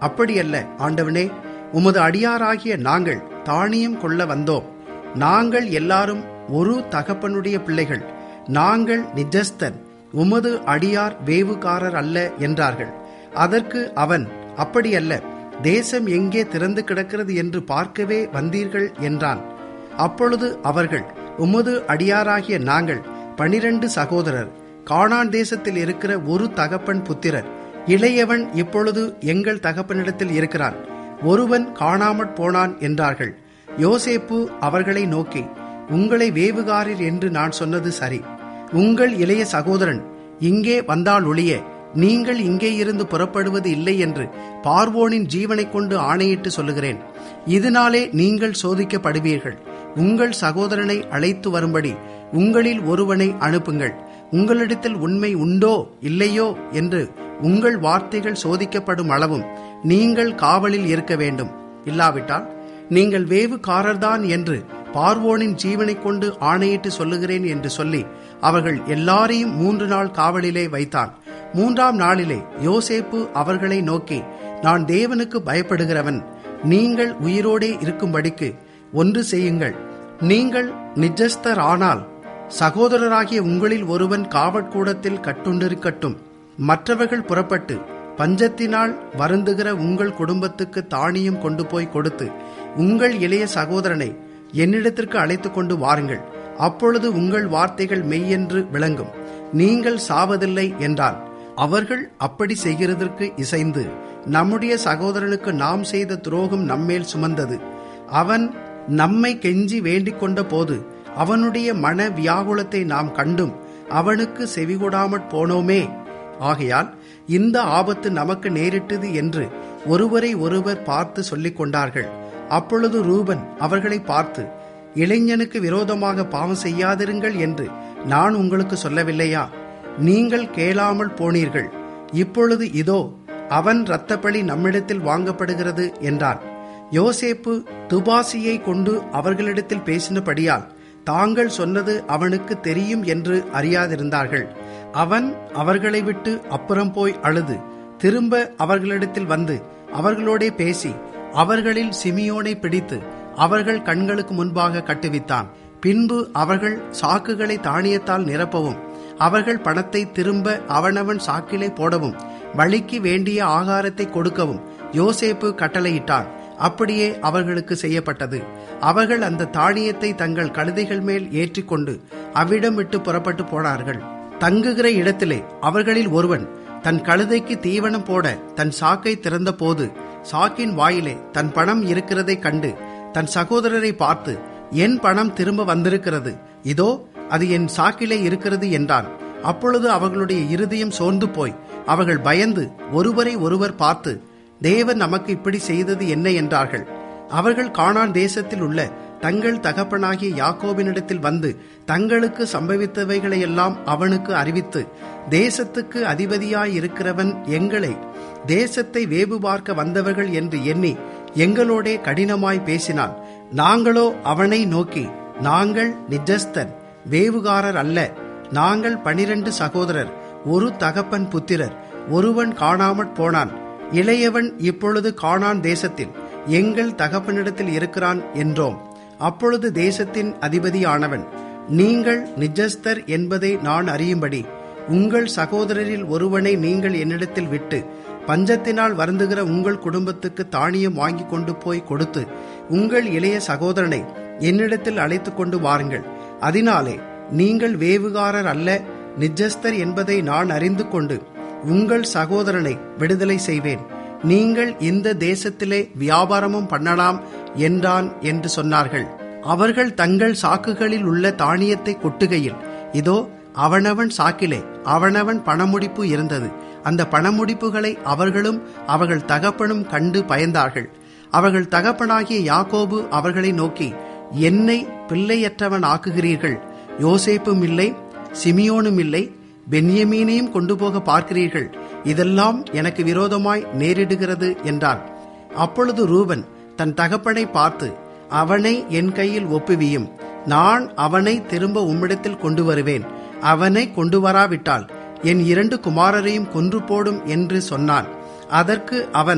அப்படியல்ல ஆண்டவனே உமது அடியாராகிய நாங்கள் தானியம் கொள்ள வந்தோம் நாங்கள் எல்லாரும் ஒரு தகப்பனுடைய பிள்ளைகள் நாங்கள் நிஜஸ்தன் உமது அடியார் வேவுகாரர் அல்ல என்றார்கள் அதற்கு அவன் அப்படியல்ல தேசம் எங்கே திறந்து கிடக்கிறது என்று பார்க்கவே வந்தீர்கள் என்றான் அப்பொழுது அவர்கள் உமது அடியாராகிய நாங்கள் பனிரெண்டு சகோதரர் கானான் தேசத்தில் இருக்கிற ஒரு தகப்பன் புத்திரர் இளையவன் இப்பொழுது எங்கள் தகப்பனிடத்தில் இருக்கிறான் ஒருவன் காணாமற் போனான் என்றார்கள் யோசேப்பு அவர்களை நோக்கி உங்களை வேவுகாரர் என்று நான் சொன்னது சரி உங்கள் இளைய சகோதரன் இங்கே வந்தால் ஒழிய நீங்கள் இங்கே இருந்து புறப்படுவது இல்லை என்று பார்வோனின் ஜீவனை கொண்டு ஆணையிட்டு சொல்லுகிறேன் இதனாலே நீங்கள் சோதிக்கப்படுவீர்கள் உங்கள் சகோதரனை அழைத்து வரும்படி உங்களில் ஒருவனை அனுப்புங்கள் உங்களிடத்தில் உண்மை உண்டோ இல்லையோ என்று உங்கள் வார்த்தைகள் சோதிக்கப்படும் அளவும் நீங்கள் காவலில் இருக்க வேண்டும் இல்லாவிட்டால் நீங்கள் வேவுகாரர்தான் என்று பார்வோனின் ஜீவனை கொண்டு ஆணையிட்டு சொல்லுகிறேன் என்று சொல்லி அவர்கள் எல்லாரையும் மூன்று நாள் காவலிலே வைத்தான் மூன்றாம் நாளிலே யோசேப்பு அவர்களை நோக்கி நான் தேவனுக்கு பயப்படுகிறவன் நீங்கள் உயிரோடே இருக்கும்படிக்கு ஒன்று செய்யுங்கள் நீங்கள் நிஜஸ்தர் ஆனால் சகோதரராகிய உங்களில் ஒருவன் காவற்கூடத்தில் கட்டுண்டிருக்கட்டும் மற்றவர்கள் புறப்பட்டு பஞ்சத்தினால் வருந்துகிற உங்கள் குடும்பத்துக்கு தானியம் கொண்டு போய் கொடுத்து உங்கள் இளைய சகோதரனை என்னிடத்திற்கு அழைத்து கொண்டு வாருங்கள் அப்பொழுது உங்கள் வார்த்தைகள் மெய்யென்று விளங்கும் நீங்கள் சாவதில்லை என்றான் அவர்கள் அப்படி செய்கிறதற்கு இசைந்து நம்முடைய சகோதரனுக்கு நாம் செய்த துரோகம் நம்மேல் சுமந்தது அவன் நம்மை கெஞ்சி வேண்டிக் கொண்ட போது அவனுடைய மன வியாகுலத்தை நாம் கண்டும் அவனுக்கு செவிகொடாமற் போனோமே ஆகையால் இந்த ஆபத்து நமக்கு நேரிட்டது என்று ஒருவரை ஒருவர் பார்த்து சொல்லிக் கொண்டார்கள் அப்பொழுது ரூபன் அவர்களை பார்த்து இளைஞனுக்கு விரோதமாக பாவம் செய்யாதிருங்கள் என்று நான் உங்களுக்கு சொல்லவில்லையா நீங்கள் கேளாமல் போனீர்கள் இப்பொழுது இதோ அவன் இரத்தப்பழி நம்மிடத்தில் வாங்கப்படுகிறது என்றான் யோசேப்பு துபாசியை கொண்டு அவர்களிடத்தில் பேசினபடியால் தாங்கள் சொன்னது அவனுக்கு தெரியும் என்று அறியாதிருந்தார்கள் அவன் அவர்களை விட்டு அப்புறம் போய் அழுது திரும்ப அவர்களிடத்தில் வந்து அவர்களோடே பேசி அவர்களில் சிமியோனை பிடித்து அவர்கள் கண்களுக்கு முன்பாக கட்டுவித்தான் பின்பு அவர்கள் சாக்குகளை தானியத்தால் நிரப்பவும் அவர்கள் பணத்தை திரும்ப அவனவன் சாக்கிலே போடவும் வழிக்கு வேண்டிய ஆகாரத்தை கொடுக்கவும் யோசேப்பு கட்டளையிட்டான் அப்படியே அவர்களுக்கு செய்யப்பட்டது அவர்கள் அந்த தானியத்தை தங்கள் கழுதைகள் மேல் ஏற்றிக்கொண்டு அவ்விடம் விட்டு புறப்பட்டு போனார்கள் தங்குகிற இடத்திலே அவர்களில் ஒருவன் தன் கழுதைக்கு தீவனம் போட தன் சாக்கை திறந்த போது சாக்கின் வாயிலே தன் பணம் இருக்கிறதை கண்டு தன் சகோதரரை பார்த்து என் பணம் திரும்ப வந்திருக்கிறது இதோ அது என் சாக்கிலே இருக்கிறது என்றான் அப்பொழுது அவர்களுடைய இருதயம் சோர்ந்து போய் அவர்கள் பயந்து ஒருவரை ஒருவர் பார்த்து தேவன் நமக்கு இப்படி செய்தது என்ன என்றார்கள் அவர்கள் கானான் தேசத்தில் உள்ள தங்கள் தகப்பனாகிய யாக்கோபினிடத்தில் வந்து தங்களுக்கு சம்பவித்தவைகளையெல்லாம் அவனுக்கு அறிவித்து தேசத்துக்கு அதிபதியாயிருக்கிறவன் எங்களை தேசத்தை வேவு பார்க்க வந்தவர்கள் என்று எண்ணி எங்களோடே கடினமாய் பேசினான் நாங்களோ அவனை நோக்கி நாங்கள் நிஜஸ்தன் வேவுகாரர் அல்ல நாங்கள் பனிரெண்டு சகோதரர் ஒரு தகப்பன் புத்திரர் ஒருவன் காணாமற் போனான் இளையவன் இப்பொழுது காணான் தேசத்தில் எங்கள் தகப்பனிடத்தில் இருக்கிறான் என்றோம் அப்பொழுது தேசத்தின் அதிபதியானவன் நீங்கள் நிஜஸ்தர் என்பதை நான் அறியும்படி உங்கள் சகோதரரில் ஒருவனை நீங்கள் என்னிடத்தில் விட்டு பஞ்சத்தினால் வருந்துகிற உங்கள் குடும்பத்துக்கு தானியம் வாங்கி கொண்டு போய் கொடுத்து உங்கள் இளைய சகோதரனை என்னிடத்தில் அழைத்து கொண்டு வாருங்கள் அதனாலே நீங்கள் வேவுகாரர் அல்ல நிஜஸ்தர் என்பதை நான் அறிந்து கொண்டு உங்கள் சகோதரனை விடுதலை செய்வேன் நீங்கள் இந்த தேசத்திலே வியாபாரமும் பண்ணலாம் என்றான் என்று சொன்னார்கள் அவர்கள் தங்கள் சாக்குகளில் உள்ள தானியத்தை கொட்டுகையில் இதோ அவனவன் சாக்கிலே அவனவன் பணமுடிப்பு இருந்தது அந்த பணமுடிப்புகளை அவர்களும் அவர்கள் தகப்பனும் கண்டு பயந்தார்கள் அவர்கள் தகப்பனாகிய யாக்கோபு அவர்களை நோக்கி என்னை பிள்ளையற்றவன் ஆக்குகிறீர்கள் யோசேப்பும் இல்லை சிமியோனும் இல்லை பென்யமீனையும் கொண்டு போக பார்க்கிறீர்கள் இதெல்லாம் எனக்கு விரோதமாய் நேரிடுகிறது என்றான் அப்பொழுது ரூபன் தன் தகப்பனை பார்த்து அவனை என் கையில் ஒப்புவியும் நான் அவனை திரும்ப உம்மிடத்தில் கொண்டு வருவேன் அவனை கொண்டு வராவிட்டால் என் இரண்டு குமாரரையும் கொன்று போடும் என்று சொன்னான் அதற்கு அவன்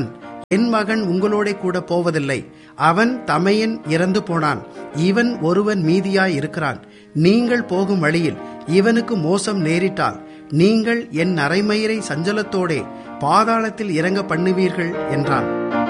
என் மகன் உங்களோட கூட போவதில்லை அவன் தமையன் இறந்து போனான் இவன் ஒருவன் மீதியாய் இருக்கிறான் நீங்கள் போகும் வழியில் இவனுக்கு மோசம் நேரிட்டால் நீங்கள் என் அரைமயிரை சஞ்சலத்தோடே பாதாளத்தில் இறங்க பண்ணுவீர்கள் என்றான்